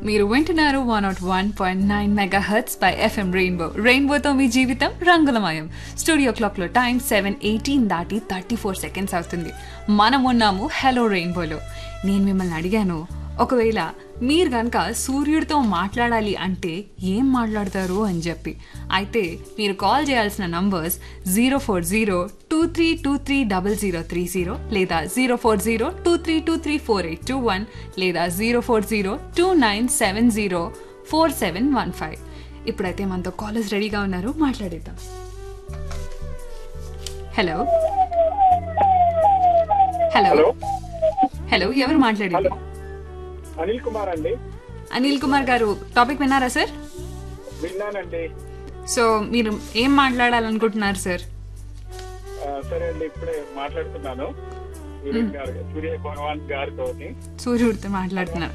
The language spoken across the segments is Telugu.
మీరు వింటున్నారు one nought one point nine mega hertz by FM rainbow రెయిన్బోతో మీ జీవితం రంగులమయం స్టూడియో క్లాక్లో టైం సెవెన్ ఎయిటీన్ దాటి థర్టీ ఫోర్ సెకండ్స్ అవుతుంది మనం ఉన్నాము హలో రెయిన్బోలో నేను మిమ్మల్ని అడిగాను ఒకవేళ మీరు కనుక సూర్యుడితో మాట్లాడాలి అంటే ఏం మాట్లాడతారు అని చెప్పి అయితే మీరు కాల్ చేయాల్సిన numbers zero four zero two three two three double zero three zero లేదా zero four zero two three two three four eight two one లేదా zero four zero two nine seven zero four seven one five ఇప్పుడైతే మనతో కాలేజ్ రెడీగా ఉన్నారు మాట్లాడేద్దాం హలో హలో హలో హలో ఎవరు మాట్లాడేది అనిల్ కుమార్ అండి అనిల్ కుమార్ గారు టాపిక్ విన్నారా సార్ విన్నానండి సో మీరు ఏం మాట్లాడాలనుకుంటున్నారు సార్ ఆ, సరే అండి ఇప్పుడే మాట్లాడుతున్నాను సూర్య గారు సూర్య భగవాన్ గారితో సూర్యుడితో మాట్లాడుతున్నారు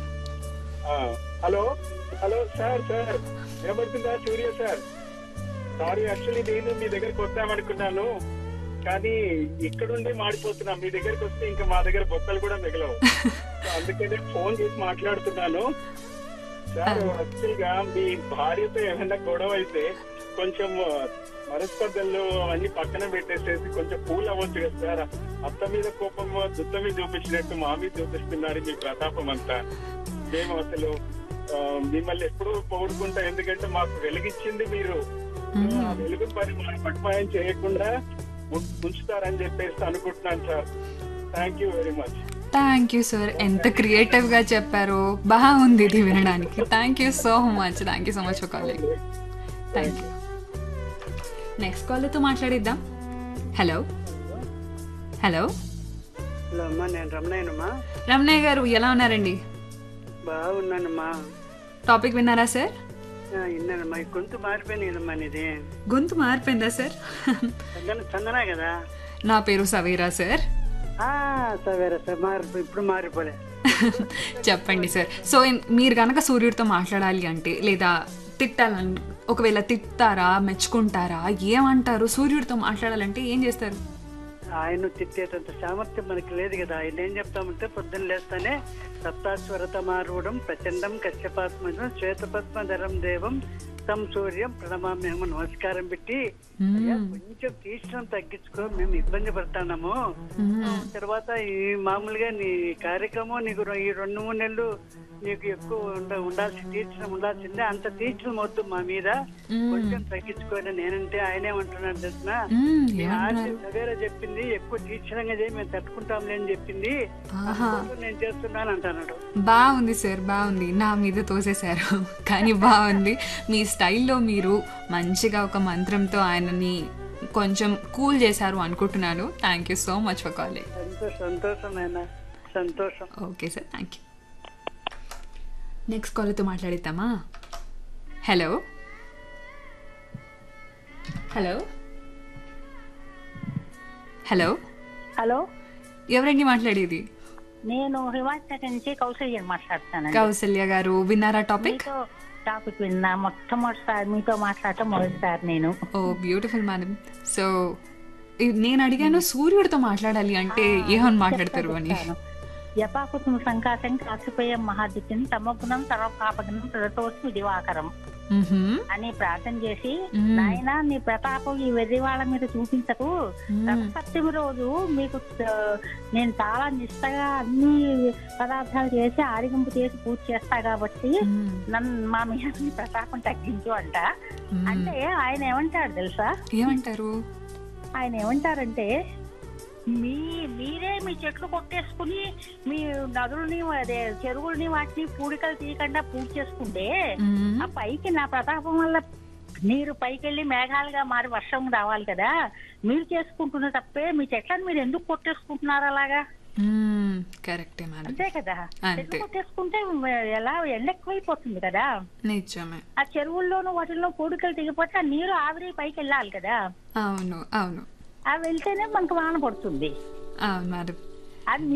హలో హలో సార్ సార్ వినబడుతుందా సూర్య సార్ సారీ యాక్చువల్లీ నేను మీ దగ్గరకు వద్దామనుకున్నాను కానీ ఇక్కడుండి మాడిపోతున్నా మీ దగ్గరకు వస్తే ఇంకా మా దగ్గర బొక్కలు కూడా మిగలవు సో అందుకనే ఫోన్ చేసి మాట్లాడుతున్నాను సార్ యాక్చువల్ గా మీ భార్యతో ఏమైనా గొడవ అయితే కొంచెం మనస్పర్ధలు అవన్నీ పక్కన పెట్టేసేసి కొంచెం కూల్ అవ్వచ్చు కదా సార్ అత్త మీద కోపం దుత్త మీద చూపించినట్టు మా మీద చూపిస్తున్నారు మీ ప్రతాపం అంతా మేము అసలు ఆ, మిమ్మల్ని ఎప్పుడూ పొగుడుకుంటా ఎందుకంటే మాకు వెలిగించింది మీరు ఆ వెలుగు పని మన పట్టుపాయం చేయకుండా ఉం- ఉంచుతారని చెప్పేసి అనుకుంటున్నాను sir thank you very much thank you sir ఎంత క్రియేటివ్ గా చెప్పారు బాగుంది ఇది వినడానికి thank you so much thank you so much for calling thank you next కాల్తో మాట్లాడిద్దాం హలో హలో హలో అమ్మా నేను రమణయ్యనమ్మా రమణయ్య గారు ఎలా ఉన్నారండి బాగున్నానమ్మా టాపిక్ విన్నారా సార్ ఆ, విన్నానమ్మా ఈ గొంతు మారిపోయింది కదమ్మా నీది గొంతు మారిపోయిందా సార్ చందన చందనా కదా నా పేరు సవీరా సార్ ఆ, సవేరా సార్ మారి ఇప్పుడు మారిపోలే చెప్పండి సార్ సో ఇన్- మీరు కనుక సూర్యుడితో మాట్లాడాలి అంటే లేదా తిట్టాలని ఒకవేళ తిట్టారా మెచ్చుకుంటారా ఏమంటారు సూర్యుడితో మాట్లాడాలంటే ఏం చేస్తారు ఆయన తిట్టేటంత సామర్థ్యం మనకి లేదు కదా ఆయన ఏం చెప్తామంటే పొద్దున్న లేస్తానే సప్తాస్వరత మారువడం ప్రచండం కశ్యపాత్మజం శ్వేతపద్మధరం దేవం తం సూర్యం ప్రణమామ్యము నమస్కారం పెట్టి అయ్యా, కొంచెం తీసిన తగ్గించుకో మేము ఇబ్బంది పడుతున్నాము తర్వాత ఈ మామూలుగా నీ కార్యక్రమం నీకు రె- ఈ రెండు మూడు నెలలు నీకు ఎక్కువ ఉండ ఉండాల్సి తీర్చడం ఉండాల్సిందే అంత తీర్చడం వద్దు మా మీద కొంచెం తగ్గించుకోవాలి నేనంటే ఆయన ఏమంటున్నాడు తెలిసిన మ్మ్, మీ ఏమంటున్నారు? ఆర్తి సవేరా చెప్పింది ఎక్కువ తీర్చడంగా చేయి మేము తట్టుకుంటాంలే అని చెప్పింది ఆహా అందుకోసం నేను చేస్తున్నాను అంటున్నాడు బాగుంది సార్ బాగుంది నా మీద తోసేశారు కానీ బాగుంది మీ స్టైల్లో మీరు మంచిగా ఒక మంత్రంతో ఆయనని కొంచెం కూల్ చేశారు అనుకుంటున్నాను thank you so much for calling సంతోషం సంతోషం నాయన సంతోషం okay sir thank you next కాల్తో మాట్లాడిద్దామా హలో హలో హలో హలో ఎవరండి మాట్లాడేది నేను హిమాచల్ నుంచి కౌశల్యని మాట్లాడుతానండి కౌసల్య గారు విన్నారా టాపిక్ మీతో టాపిక్ విన్నా మొట్టమొదటిసారి మీతో మాట్లాడటం మొదటిసారి నేను ఓ బ్యూటిఫుల్ మేడం సో నేను అడిగాను సూర్యుడితో మాట్లాడాలి అంటే ఏమని మాట్లాడతారు అని యపాకుతం సంకాశం కాసిపోయే మహాదిత్యం తమగుణం సర్వపాపగుణం ప్రదతోస్మి దివాకరం మ్హమ్. అని ప్రార్థన చేసి మ్మ్. నాయన నీ ప్రతాపం ఈ వెర్రి వాళ్ళ మీద చూపించకు మ్మ్. సప్తమి రోజు మీకు ఆ, నేను చాలా నిష్టగా అన్ని పదార్థాలు చేసి ఆరిగింపు చేసి పూజ చేస్తా కాబట్టి మ్మ్. నన్ను మా మీద నీ ప్రతాపం తగ్గించు అంట మ్మ్. అంటే ఆయన ఏమంటాడు తెలుసా ఏమంటారు ఆయన ఏమంటారంటే మీ మీరే మీ చెట్లు కొట్టేసుకుని మీ నదులని అదే చెరువుల్ని వాటిని పూడికలు తీయకుండా పూజ చేసుకుంటే మ్మ్. ఆ పైకి నా ప్రతాపం వల్ల నీరు పైకి వెళ్ళి మేఘాలుగా మారి వర్షం రావాలి కదా మీరు చేసుకుంటున్న తప్పే మీ చెట్లను మీరు ఎందుకు కొట్టేసుకుంటున్నారు అలాగా మ్మ్. కరెక్టే మేడం అంతే కదా అంతే. చెట్లు కొట్టేసుకుంటే ఎలా ఎండ ఎక్కువైపోతుంది కదా నిజమే ఆ చెరువుల్లోనూ వాటిల్లో పూడికలు దిగిపోతే ఆ నీరు ఆవిరి పైకి వెళ్ళాలి కదా అవును అవును ఆ వెళ్తేనే మనకు వాన పడుతుంది అవును మేడం అది